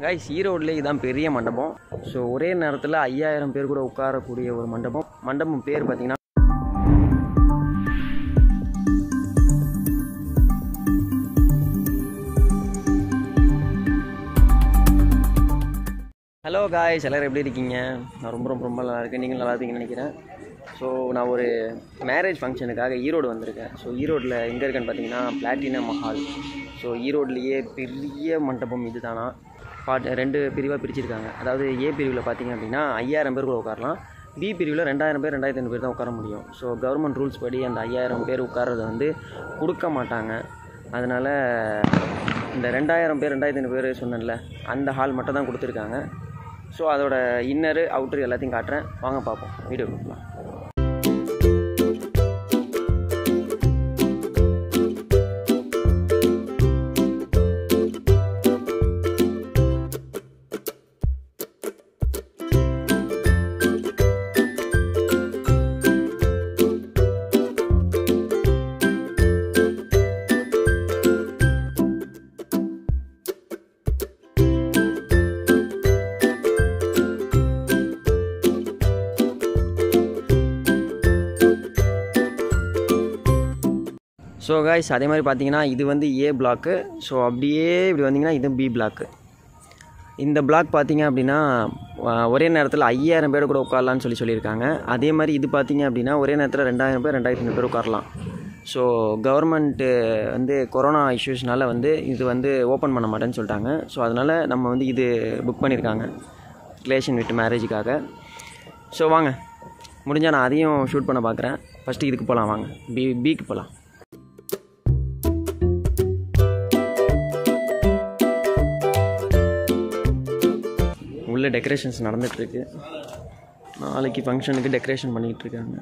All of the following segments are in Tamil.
கைஸ் ஈரோட்லேயே இதான் பெரிய மண்டபம் ஸோ ஒரே நேரத்தில் ஐயாயிரம் பேர் கூட உட்காரக்கூடிய ஒரு மண்டபம் மண்டபம் பேர் பார்த்தீங்கன்னா ஹலோ காய்ஸ் எல்லோரும் எப்படி இருக்கீங்க நான் ரொம்ப ரொம்ப ரொம்ப நல்லா இருக்கேன் நீங்கள் நல்லா இருக்கீங்கன்னு நினைக்கிறேன் ஸோ நான் ஒரு மேரேஜ் ஃபங்க்ஷனுக்காக ஈரோடு வந்திருக்கேன் ஸோ ஈரோட்டில் எங்கே இருக்கேன்னு பார்த்தீங்கன்னா பிளாட்டினம் மஹால் ஸோ ஈரோட்லேயே பெரிய மண்டபம் இது தானா பாட் ரெண்டு பிரிவாக பிரிச்சிருக்காங்க அதாவது ஏ பிரிவில் பார்த்தீங்க அப்படின்னா ஐயாயிரம் பேர் கூட உட்காரலாம் பி பிரிவில் ரெண்டாயிரம் பேர் ரெண்டாயிரத்தி ஐநூறு பேர் தான் உட்கார முடியும் ஸோ கவர்மெண்ட் ரூல்ஸ் படி அந்த ஐயாயிரம் பேர் உட்கார்றதை வந்து கொடுக்க மாட்டாங்க அதனால் இந்த ரெண்டாயிரம் பேர் ரெண்டாயிரத்தி ஐநூறு பேர் சொன்னேன்ல அந்த ஹால் மட்டும் தான் கொடுத்துருக்காங்க ஸோ அதோட இன்னரு அவுட்ரு எல்லாத்தையும் காட்டுறேன் வாங்க பார்ப்போம் வீடியோ கொடுக்கலாம் ஸோ காய்ஸ் அதே மாதிரி பார்த்தீங்கன்னா இது வந்து ஏ பிளாக்கு ஸோ அப்படியே இப்படி வந்தீங்கன்னா இது பி பிளாக்கு இந்த பிளாக் பார்த்தீங்க அப்படின்னா அஹ், ஒரே நேரத்தில் ஐயாயிரம் பேர் கூட உட்காரலான்னு சொல்லி சொல்லியிருக்காங்க அதே மாதிரி இது பார்த்தீங்க அப்படின்னா ஒரே நேரத்தில் ரெண்டாயிரம் பேர் ரெண்டாயிரத்தி ஐநூறு பேர் உட்காரலாம் ஸோ கவர்மெண்ட்டு வந்து கொரோனா இஷ்யூஸ்னால வந்து இது வந்து ஓப்பன் பண்ண மாட்டேன்னு சொல்லிட்டாங்க ஸோ அதனால் நம்ம வந்து இது புக் பண்ணியிருக்காங்க ரிலேஷன் விட்டு மேரேஜுக்காக ஸோ வாங்க முடிஞ்சால் நான் அதையும் ஷூட் பண்ண பார்க்குறேன் ஃபஸ்ட்டு இதுக்கு போகலாம் வாங்க பி பிக்கு போகலாம் உள்ள டெக்கரேஷன்ஸ் நடந்துகிட்ருக்கு நாளைக்கு ஃபங்க்ஷனுக்கு டெக்கரேஷன் பண்ணிக்கிட்டு இருக்காங்க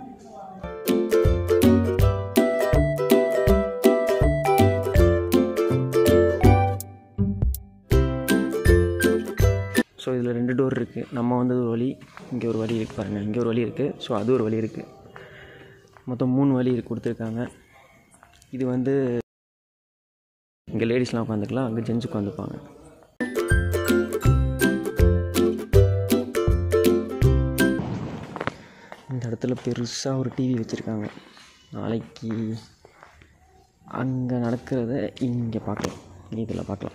ஸோ இதில் ரெண்டு டோர் இருக்குது நம்ம வந்தது ஒரு வழி இங்கே ஒரு வழி இருக்குது பாருங்கள் இங்கே ஒரு வழி இருக்குது ஸோ அது ஒரு வழி இருக்குது மொத்தம் மூணு வழி இருக்கு கொடுத்துருக்காங்க இது வந்து இங்கே லேடிஸ்லாம் உட்காந்துக்கலாம் அங்கே ஜென்ஸ் உட்காந்துப்பாங்க இந்த இடத்துல பெருசாக ஒரு டிவி வச்சுருக்காங்க நாளைக்கு அங்கே நடக்கிறத இங்கே பார்க்கலாம் இதில் பார்க்கலாம்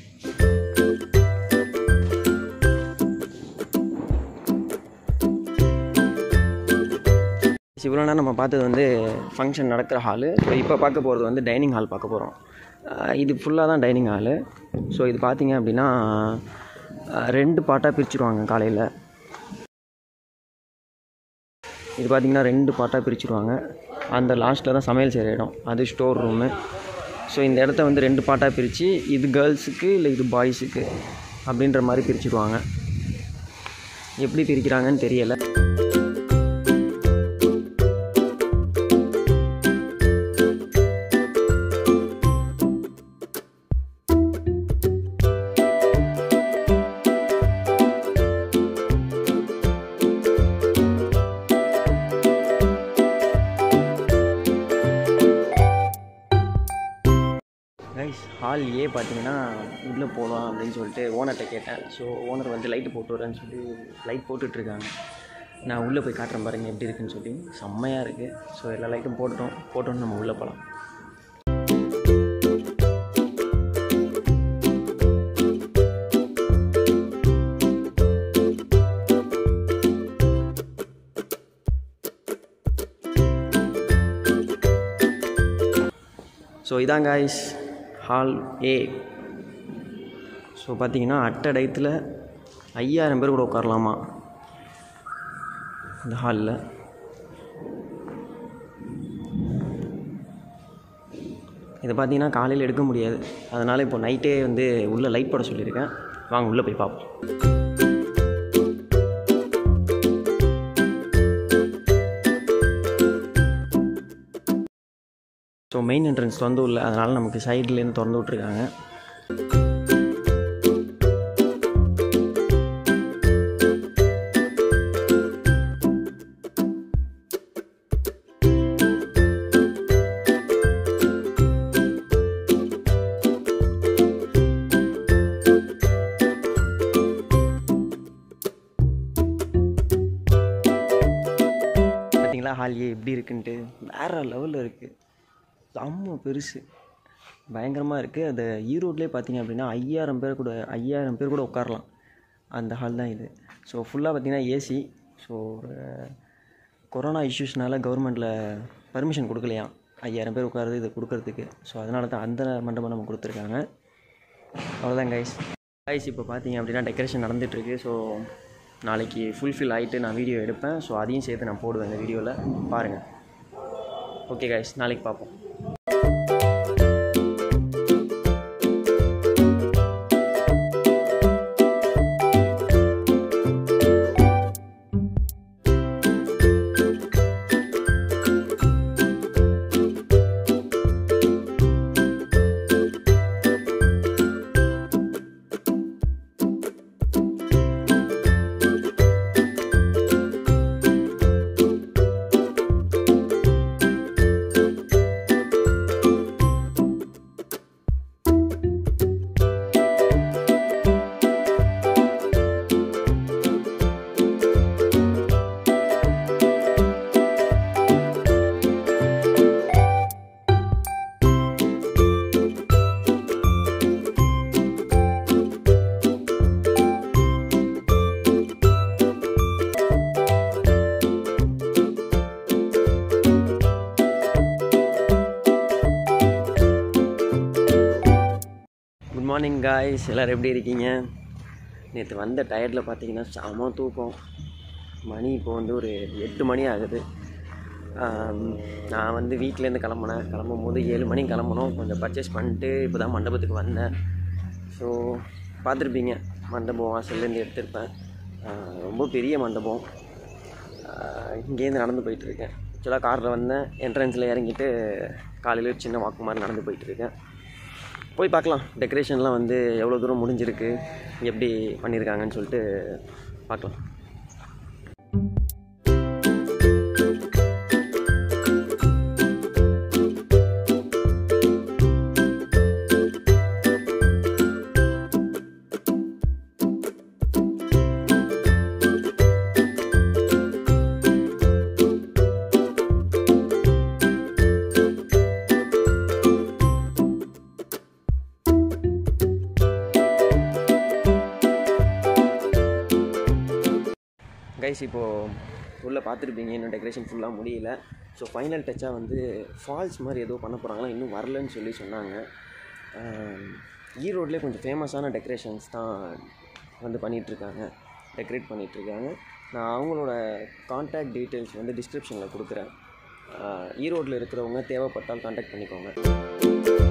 இவ்வளோ நேரம் நம்ம பார்த்தது வந்து ஃபங்க்ஷன் நடக்கிற ஹாலு ஸோ இப்போ பார்க்க போகிறது வந்து டைனிங் ஹால் பார்க்க போகிறோம் இது ஃபுல்லாக தான் டைனிங் ஹாலு ஸோ இது பார்த்தீங்க அப்படின்னா அஹ், ரெண்டு பாட்டாக பிரிச்சுருவாங்க காலையில் இது பார்த்திங்கன்னா ரெண்டு பாட்டாக பிரிச்சுருவாங்க அந்த லாஸ்ட்டில் தான் சமையல் செய்கிற இடம் அது ஸ்டோர் ரூமு ஸோ இந்த இடத்த வந்து ரெண்டு பாட்டாக பிரித்து இது கேர்ள்ஸுக்கு இல்லை இது பாய்ஸுக்கு அப்படின்ற மாதிரி பிரிச்சுருவாங்க எப்படி பிரிக்கிறாங்கன்னு தெரியலை கைஸ் ஹால் ஏ பார்த்தீங்கன்னா உள்ளே போகலாம் அப்படின்னு சொல்லிட்டு ஓனர்கிட்ட கேட்டேன் ஸோ ஓனர் வந்து லைட்டு போட்டு வரேன்னு சொல்லி லைட் போட்டுட்ருக்காங்க நான் உள்ளே போய் காட்டுறேன் பாருங்கள் எப்படி இருக்குன்னு சொல்லி செம்மையாக இருக்குது ஸோ எல்லா லைட்டும் போட்டுட்டோம் போட்டோன்னு நம்ம உள்ளே போகலாம் ஸோ இதான் காய்ஸ் ஹால் ஏ ஸோ பார்த்தீங்கன்னா அட்ட டயத்தில் ஐயாயிரம் பேர் கூட உட்காரலாமா இந்த ஹாலில் இதை பார்த்தீங்கன்னா காலையில் எடுக்க முடியாது அதனால் இப்போ நைட்டே வந்து உள்ளே லைட் போட சொல்லியிருக்கேன் வாங்க உள்ளே போய் பார்ப்போம் ஸோ மெயின் என்ட்ரன்ஸ் திறந்து உள்ள அதனால் நமக்கு சைட்லேருந்து திறந்து விட்ருக்காங்க மஹாலியே எப்படி இருக்குன்ட்டு வேறு லெவலில் இருக்குது செம்ம பெருசு பயங்கரமாக இருக்குது அந்த ஈரோட்லேயே பார்த்தீங்க அப்படின்னா ஐயாயிரம் பேர் கூட ஐயாயிரம் பேர் கூட உட்காரலாம் அந்த ஹால் தான் இது ஸோ ஃபுல்லாக பார்த்தீங்கன்னா ஏசி ஸோ கொரோனா இஷ்யூஸ்னால கவர்மெண்ட்டில் பர்மிஷன் கொடுக்கலையாம் ஐயாயிரம் பேர் உட்காருது இது கொடுக்கறதுக்கு ஸோ அதனால தான் அந்த மண்டபம் நம்ம கொடுத்துருக்காங்க அவ்வளோதான் கைஸ் கைஸ் இப்போ பார்த்தீங்க அப்படின்னா டெக்கரேஷன் நடந்துகிட்ருக்கு ஸோ நாளைக்கு ஃபுல்ஃபில் ஆகிட்டு நான் வீடியோ எடுப்பேன் ஸோ அதையும் சேர்த்து நான் போடுவேன் இந்த வீடியோவில் பாருங்கள் ஓகே கைஸ் நாளைக்கு பார்ப்போம் குட் மார்னிங் காய்ஸ் எல்லோரும் எப்படி இருக்கீங்க நேற்று வந்த டயர்டில் பார்த்தீங்கன்னா செம தூக்கம் மணி இப்போ வந்து ஒரு எட்டு மணி ஆகுது ஆம், நான் வந்து வீட்டிலேருந்து கிளம்புனேன் கிளம்பும் போது ஏழு மணிக்கு கிளம்பணும் கொஞ்சம் பர்ச்சேஸ் பண்ணிட்டு இப்போ தான் மண்டபத்துக்கு வந்தேன் ஸோ பார்த்துருப்பீங்க மண்டபம் வாசல்லேருந்து எடுத்திருப்பேன் ஆ, ரொம்ப பெரிய மண்டபம் ஆ, இங்கேருந்து நடந்து போயிட்டுருக்கேன் ஆக்சுவலாக காரில் வந்தேன் என்ட்ரன்ஸில் இறங்கிட்டு காலையில் ஒரு சின்ன வாக்கு மாதிரி நடந்து போயிட்டுருக்கேன் போய் பார்க்கலாம் டெக்கரேஷன்லாம் வந்து எவ்வளோ தூரம் முடிஞ்சிருக்கு எப்படி பண்ணியிருக்காங்கன்னு சொல்லிட்டு பார்க்கலாம் கைஸ் இப்போது உள்ளே பார்த்துருப்பீங்க இன்னும் டெக்கரேஷன் ஃபுல்லாக முடியல ஸோ ஃபைனல் டச்சாக வந்து ஃபால்ஸ் மாதிரி ஏதோ பண்ண போகிறாங்களா இன்னும் வரலன்னு சொல்லி சொன்னாங்க ஆம், ஈரோட்லேயே கொஞ்சம் ஃபேமஸான டெக்கரேஷன்ஸ் தான் வந்து பண்ணிகிட்ருக்காங்க டெக்கரேட் பண்ணிகிட்ருக்காங்க நான் அவங்களோட காண்டாக்ட் டீட்டெயில்ஸ் வந்து டிஸ்கிரிப்ஷனில் கொடுக்குறேன் ஆஹ், ஈரோட்டில் இருக்கிறவங்க தேவைப்பட்டால் காண்டாக்ட் பண்ணிக்கோங்க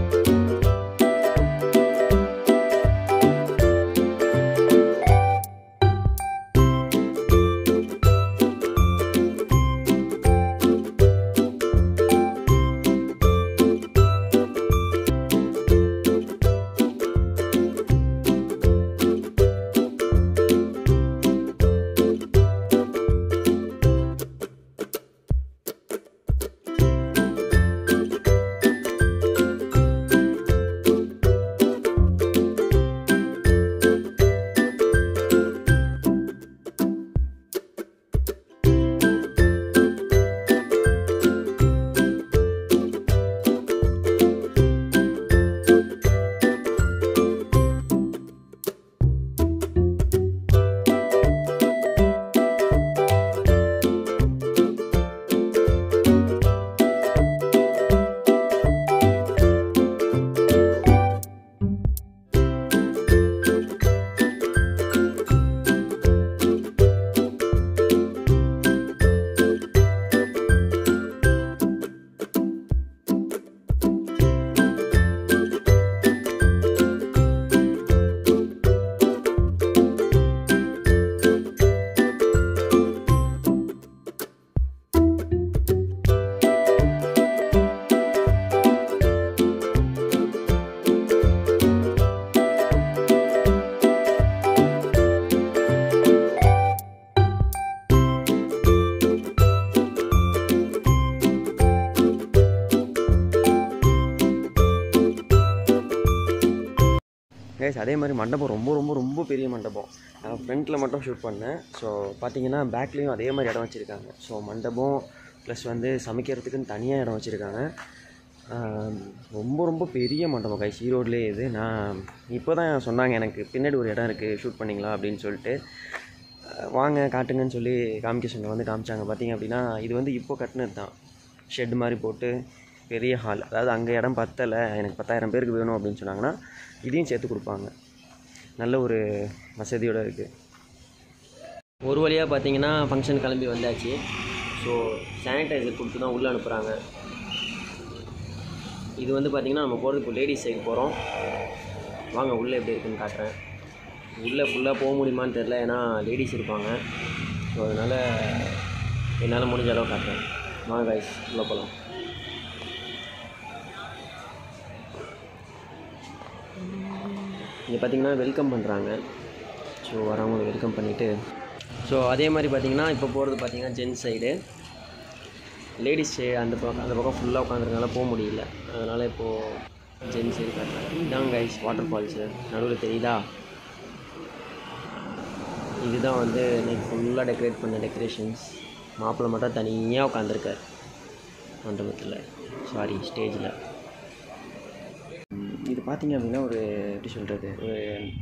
கைஸ் அதே மாதிரி மண்டபம் ரொம்ப ரொம்ப ரொம்ப பெரிய மண்டபம் நான் ஃப்ரண்ட்டில் மட்டும் ஷூட் பண்ணேன் ஸோ பார்த்தீங்கன்னா பேக்லேயும் அதே மாதிரி இடம் வச்சுருக்காங்க ஸோ மண்டபம் ப்ளஸ் வந்து சமைக்கிறதுக்குன்னு தனியாக இடம் வச்சுருக்காங்க ரொம்ப ரொம்ப பெரிய மண்டபம் கைஸ் ஈரோட்லேயே இது நான் இப்போ தான் சொன்னாங்க எனக்கு பின்னாடி ஒரு இடம் இருக்குது ஷூட் பண்ணிங்களா அப்படின்னு சொல்லிட்டு அஹ் வாங்க காட்டுங்கன்னு சொல்லி காமிக்க சொன்ன வந்து காமிச்சாங்க பார்த்தீங்க அப்படின்னா இது வந்து இப்போ கட்டினது தான் ஷெட் மாதிரி போட்டு பெரிய ஹால் அதாவது அங்கே இடம் பத்தலை எனக்கு பத்தாயிரம் பேருக்கு வேணும் அப்படின்னு சொன்னாங்கன்னா இதையும் சேர்த்து கொடுப்பாங்க நல்ல ஒரு வசதியோடு இருக்குது ஒரு வழியாக பார்த்தீங்கன்னா ஃபங்க்ஷன் கிளம்பி வந்தாச்சு ஸோ சானிடைசர் கொடுத்து தான் உள்ளே அனுப்புகிறாங்க இது வந்து பார்த்திங்கன்னா நம்ம போகிறது இப்போ லேடிஸ் சைடு போகிறோம் வாங்க உள்ளே எப்படி இருக்குன்னு காட்டுறேன் உள்ளே ஃபுல்லாக போக முடியுமான்னு தெரில ஏன்னா லேடிஸ் இருப்பாங்க ஸோ அதனால் என்னால் முடிஞ்ச அளவு காட்டுறேன் வாங்க கைஸ் உள்ளே போகலாம் இங்கே பார்த்தீங்கன்னா வெல்கம் பண்ணுறாங்க ஸோ வரவங்களை வெல்கம் பண்ணிவிட்டு ஸோ அதே மாதிரி பார்த்தீங்கன்னா இப்போ போகிறது பார்த்தீங்கன்னா ஜென்ஸ் சைடு லேடிஸ் அந்த பக்கம் அந்த பக்கம் ஃபுல்லாக உட்காந்துருக்கனால போக முடியல அதனால் இப்போது ஜென்ஸ் சைடு காட்டுறாங்க இதுதான் கைஸ் வாட்டர் ஃபால்ஸு நடுவில் தெரியுதா இதுதான் வந்து இன்னைக்கு ஃபுல்லாக டெக்கரேட் பண்ண டெக்கரேஷன்ஸ் மாப்பிள்ளை மட்டும் தனியாக உட்காந்துருக்கார் மண்டபத்தில் சாரி ஸ்டேஜில் இது பார்த்தீங்க அப்படின்னா ஒரு எப்படி சொல்கிறது ஒரு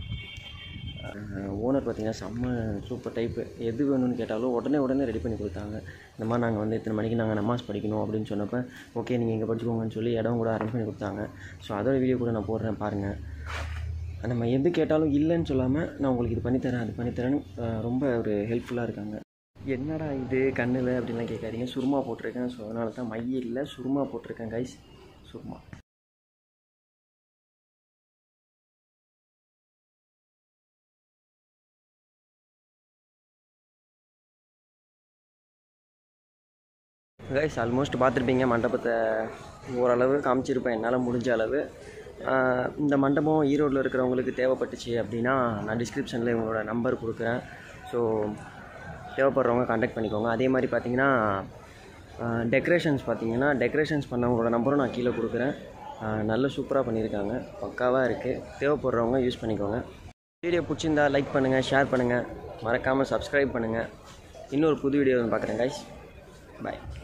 ஓனர் பார்த்தீங்கன்னா செம்ம சூப்பர் டைப்பு எது வேணும்னு கேட்டாலும் உடனே உடனே ரெடி பண்ணி கொடுத்தாங்க இந்த மாதிரி நாங்கள் வந்து இத்தனை மணிக்கு நாங்கள் நமாஸ் படிக்கணும் அப்படின்னு சொன்னப்போ ஓகே நீங்கள் இங்கே படிச்சுக்கோங்கன்னு சொல்லி இடம் கூட அரேஞ்ச் பண்ணி கொடுத்தாங்க ஸோ அதோட வீடியோ கூட நான் போடுறேன் பாருங்கள் நம்ம எது கேட்டாலும் இல்லைன்னு சொல்லாமல் நான் உங்களுக்கு இது பண்ணித்தரேன் அது பண்ணித்தரேன்னு அஹ், ரொம்ப ஒரு ஹெல்ப்ஃபுல்லாக இருக்காங்க என்னடா இது கண்ணில் அப்படின்லாம் கேட்காதீங்க சுருமா போட்டிருக்கேன் ஸோ அதனால தான் மை இல்லை சுருமா போட்டிருக்கேன் கைஸ் சுருமா கைஸ் ஆல்மோஸ்ட் பார்த்துருப்பீங்க மண்டபத்தை ஓரளவு காமிச்சிருப்பேன் என்னால் முடிஞ்ச அளவு ஆஹ் இந்த மண்டபம் ஈரோட்டில் இருக்கிறவங்களுக்கு தேவைப்பட்டுச்சு அப்படின்னா நான் டிஸ்கிரிப்ஷனில் இவங்களோட நம்பர் கொடுக்குறேன் ஸோ தேவைப்படுறவங்க காண்டாக்ட் பண்ணிக்கோங்க அதே மாதிரி பார்த்தீங்கன்னா டெக்கரேஷன்ஸ் பார்த்தீங்கன்னா டெக்கரேஷன்ஸ் பண்ணவங்களோட நம்பரும் நான் கீழே கொடுக்குறேன் ஆஹ் நல்ல சூப்பராக பண்ணியிருக்காங்க பக்காவாக இருக்குது தேவைப்படுறவங்க யூஸ் பண்ணிக்கோங்க வீடியோ பிடிச்சிருந்தா லைக் பண்ணுங்கள் ஷேர் பண்ணுங்கள் மறக்காமல் சப்ஸ்கிரைப் பண்ணுங்கள் இன்னொரு புது வீடியோ பார்க்குறேன் கைஸ் பாய்